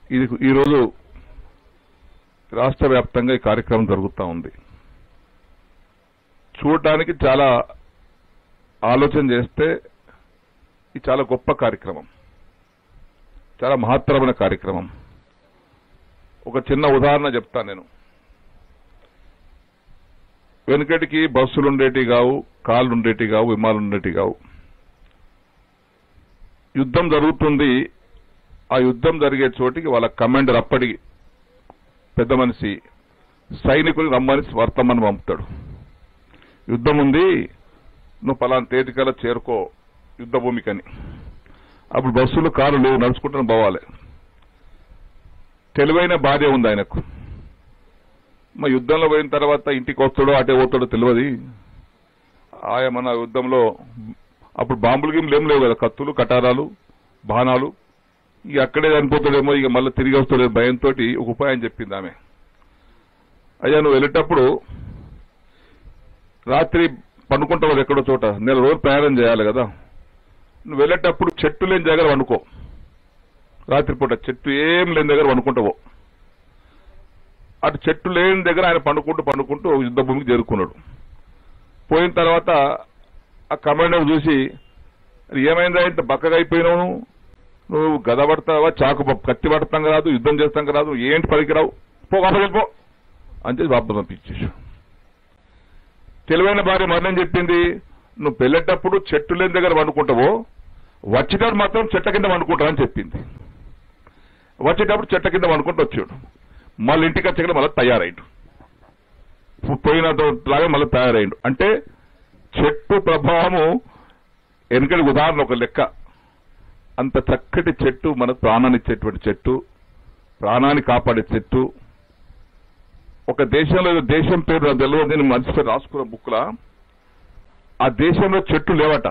ఇది ఈరోజు రాష్ట్ర వ్యాప్తంగా ఈ కార్యక్రమం జరుగుతూ ఉంది చూడటానికి చాలా ఆలోచన చేస్తే ఇది చాలా గొప్ప కార్యక్రమం చాలా మహత్తరమైన కార్యక్రమం ఒక చిన్న ఉదాహరణ చెప్తాను నేను వెనుకటికి బస్సులు ఉండేటి కావు కార్లు ఉండేటి కావు విమానాలు ఉండేటి కావు యుద్ధం జరుగుతుంది ఆ యుద్ధం జరిగే చోటికి వాళ్ళ కమాండర్ అప్పటి పెద్ద మనిషి సైనికులు రమ్మని వర్తమని పంపుతాడు యుద్ధం ఉంది నువ్వు పలానా తేదీకల్లా చేరుకో యుద్ధ భూమికని అప్పుడు బస్సులు కారు లేవు నడుచుకుంటూ పోవాలి తెలివైన భార్య ఉంది ఆయనకు మా యుద్ధంలో పోయిన తర్వాత ఇంటికి వస్తాడో అటే పోతాడో తెలియదు ఆయన మన యుద్ధంలో అప్పుడు బాంబులు గిమ్లు ఏం లేవు కదా కత్తులు కటారాలు బాణాలు ఇక అక్కడే చనిపోతాడేమో ఇక మళ్ళీ తిరిగి వస్తాడేమో భయంతో ఒక ఉపాయం చెప్పింది ఆమె అయ్యా నువ్వు వెళ్ళేటప్పుడు రాత్రి పండుకుంటావు ఎక్కడో చోట నెల రోజులు ప్రయాణం చేయాలి కదా నువ్వు వెళ్ళేటప్పుడు చెట్టు లేని దగ్గర వండుకో రాత్రిపూట చెట్టు ఏం లేని దగ్గర వండుకుంటావు అటు చెట్టు లేని దగ్గర ఆయన పండుకుంటూ పండుకుంటూ యుద్ధ భూమికి చేరుకున్నాడు పోయిన తర్వాత ఆ కమాండర్ చూసి "అది ఏమైందా ఇంత బక్కగా అయిపోయినావు నువ్వు? నువ్వు గద పడతావా చాకు ప- కత్తి పడతాం రాదు యుద్ధం చేస్తాం రాదు ఏంటి పనికిరావు పో కాపలికి పో అని చెప్పి వాపసు పంపించేసి తెలివైన భార్య మరణం చెప్పింది నువ్వు పెళ్ళేటప్పుడు చెట్టు లేని దగ్గర వండుకుంటావో వచ్చేటప్పుడు మాత్రం చెట్ల కింద వండుకుంటావు అని చెప్పింది వచ్చేటప్పుడు చెట్ల కింద వండుకుంటూ వచ్చాడు మళ్ళీ ఇంటికి వచ్చాక మళ్ళీ తయారైండు పోయిన లాగా మళ్ళీ తయారైండు అంటే చెట్టు ప్రభావము వెనుకటి ఉదాహరణ ఒక లెక్క అంత చక్కటి చెట్టు మన ప్రాణాన్ని ఇచ్చేటువంటి చెట్టు ప్రాణాన్ని కాపాడే చెట్టు ఒక దేశంలో ఏదో దేశం పేరు నాకు తెలియదు నేను మనిషి రాసుకున్న బుక్లా ఆ దేశంలో చెట్లు లేవట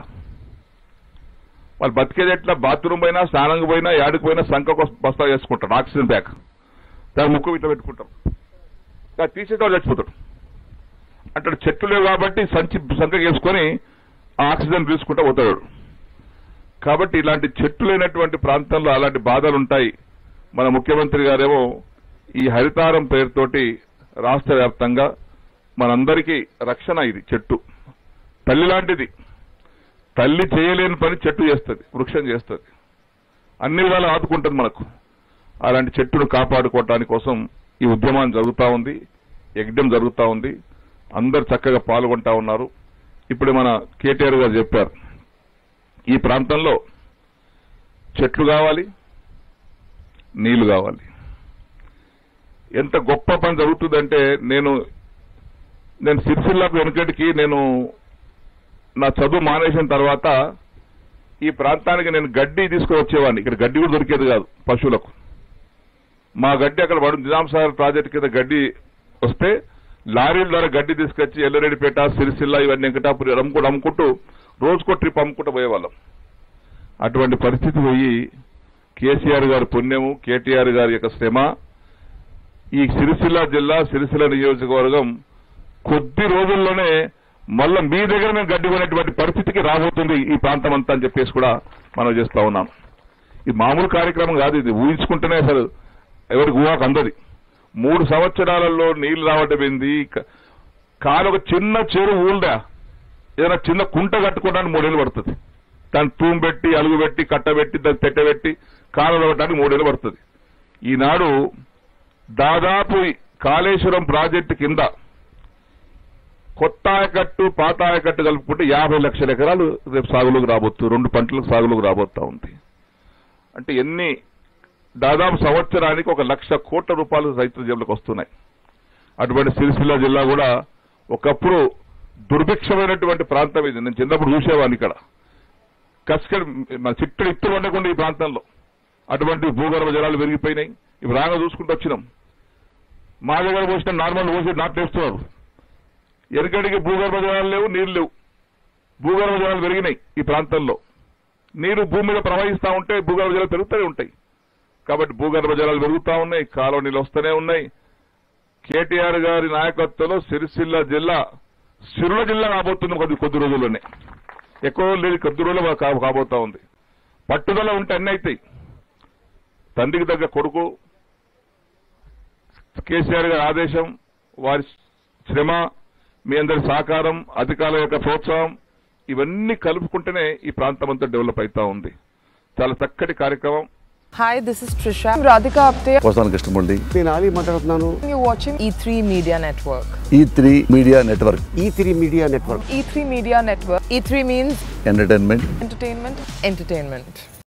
వాళ్ళు బతికేది ఎట్లా బాత్రూమ్ పోయినా స్నానంకి పోయినా యాడికి పోయినా సంఖ బస్తా వేసుకుంటారు ఆక్సిజన్ బ్యాగ్ దాని ముక్కు ఇట్లా పెట్టుకుంటారు దాన్ని తీసేటోడు చచ్చిపోతాడు అంటే చెట్లు లేవు కాబట్టి సంచి సంఖ వేసుకొని ఆ ఆక్సిజన్ తీసుకుంటూ పోతాడు కాబట్టి ఇలాంటి చెట్లు లేనటువంటి ప్రాంతంలో అలాంటి బాధలు ఉంటాయి మన ముఖ్యమంత్రి గారేమో ఈ హరితారం పేరుతోటి రాష్ట్ర వ్యాప్తంగా మనందరికీ రక్షణ ఇది చెట్టు తల్లి లాంటిది తల్లి చేయలేని పని చెట్టు చేస్తుంది వృక్షం చేస్తుంది అన్ని విధాలు ఆదుకుంటుంది మనకు అలాంటి చెట్టును కాపాడుకోవటానికి కోసం ఈ ఉద్యమం జరుగుతా ఉంది యజ్ఞం జరుగుతా ఉంది అందరు చక్కగా పాల్గొంటా ఉన్నారు ఇప్పుడు మన కేటీఆర్ గారు చెప్పారు ఈ ప్రాంతంలో చెట్లు కావాలి నీళ్లు కావాలి ఎంత గొప్ప పని జరుగుతుందంటే నేను నేను సిరిసిల్లకు వెనుకటికి నేను నా చదువు మానేసిన తర్వాత ఈ ప్రాంతానికి నేను గడ్డి తీసుకుని వచ్చేవాడిని ఇక్కడ గడ్డి కూడా దొరికేది కాదు పశువులకు మా గడ్డి అక్కడ పడు నిజాం సాగర్ ప్రాజెక్ట్ కింద గడ్డి వస్తే లారీల ద్వారా గడ్డి తీసుకొచ్చి ఎల్లరెడ్డిపేట సిరిసిల్ల ఇవన్నీ వెంకటాపురి అమ్ముకుంటూ అమ్ముకుంటూ రోజుకో ట్రిప్ అమ్ముకుంటూ పోయేవాళ్ళం అటువంటి పరిస్థితి పోయి కేసీఆర్ గారి పుణ్యము కేటీఆర్ గారి యొక్క శ్రమ ఈ సిరిసిల్ల జిల్లా సిరిసిల్ల నియోజకవర్గం కొద్ది రోజుల్లోనే మళ్ళా మీ దగ్గర మేము గడ్డి కొనేటువంటి పరిస్థితికి రాబోతుంది ఈ ప్రాంతం అంతా అని చెప్పేసి కూడా మనం చేస్తా ఉన్నాం ఇది మామూలు కార్యక్రమం కాదు ఇది ఊహించుకుంటేనే అసలు ఎవరికి ఊహకు అందది మూడు సంవత్సరాలలో నీళ్లు రావటం ఏంది క- కాలు ఒక చిన్న చెరువు ఊళ్ళా ఏదైనా చిన్న కుంట కట్టుకోవడానికి మూడేళ్ళు పడుతుంది దాన్ని తూము పెట్టి అలుగు పెట్టి కట్టబెట్టి దాన్ని పెట్టబెట్టి కాలు పెట్టడానికి మూడేళ్ళు పడుతుంది ఈనాడు దాదాపు ఈ కాళేశ్వరం ప్రాజెక్టు కింద కొత్త ఆయకట్టు పాత ఆయకట్టు కలుపుకుంటే యాభై లక్షల ఎకరాలు రేపు సాగులోకి రాబోతుంది రెండు పంటలకు సాగులోకి రాబోతా ఉంది అంటే ఎన్ని దాదాపు సంవత్సరానికి ఒక లక్ష కోట్ల రూపాయలు రైతుల జేబులకు వస్తున్నాయి అటువంటి సిరిసిల్ల జిల్లా కూడా ఒకప్పుడు దుర్భిక్షమైనటువంటి ప్రాంతం ఇది నేను చిన్నప్పుడు చూసేవాడిని ఇక్కడ కస్కర్ మన చిట్టడి ఇత్తులు ఉండకుండా ఈ ప్రాంతంలో అటువంటి భూగర్భ జలాలు పెరిగిపోయినాయి ఇవి రాగా చూసుకుంటూ వచ్చినాం మా దగ్గర పోసిన నార్మల్ పోసి నాటేస్తున్నారు ఎనకడికి భూగర్భ జలాలు లేవు నీళ్లు లేవు భూగర్భ జలాలు పెరిగినాయి ఈ ప్రాంతంలో నీరు భూమి మీద ప్రవహిస్తా ఉంటే భూగర్భ జలాలు పెరుగుతూనే ఉంటాయి కాబట్టి భూగర్భ జలాలు పెరుగుతా ఉన్నాయి కాలువ నీళ్ళు వస్తూనే ఉన్నాయి కేటీఆర్ గారి నాయకత్వంలో సిరిసిల్ల జిల్లా సిరుల జిల్లా కాబోతుంది కొద్ది కొద్ది రోజుల్లోనే ఎక్కువ రోజులు లేదు కొద్ది రోజులు కాబోతా ఉంది పట్టుదల ఉంటే అన్ని అవుతాయి తండ్రికి తగ్గ కొడుకు కేసీఆర్ గారి ఆదేశం వారి శ్రమ మీ అందరి సహకారం అధికారుల యొక్క ప్రోత్సాహం ఇవన్నీ కలుపుకుంటేనే ఈ ప్రాంతం అంతా డెవలప్ అవుతా ఉంది చాలా చక్కటి కార్యక్రమం Hi, this is Trisha. I'm Radhika Apte. వస్తాను కృష్ణమూర్తి నేను ఆలీ మాట్లాడుతున్నాను You're watching E3 Media Network. E three media network E three media network E3 Media Network. E3 means entertainment entertainment, entertainment.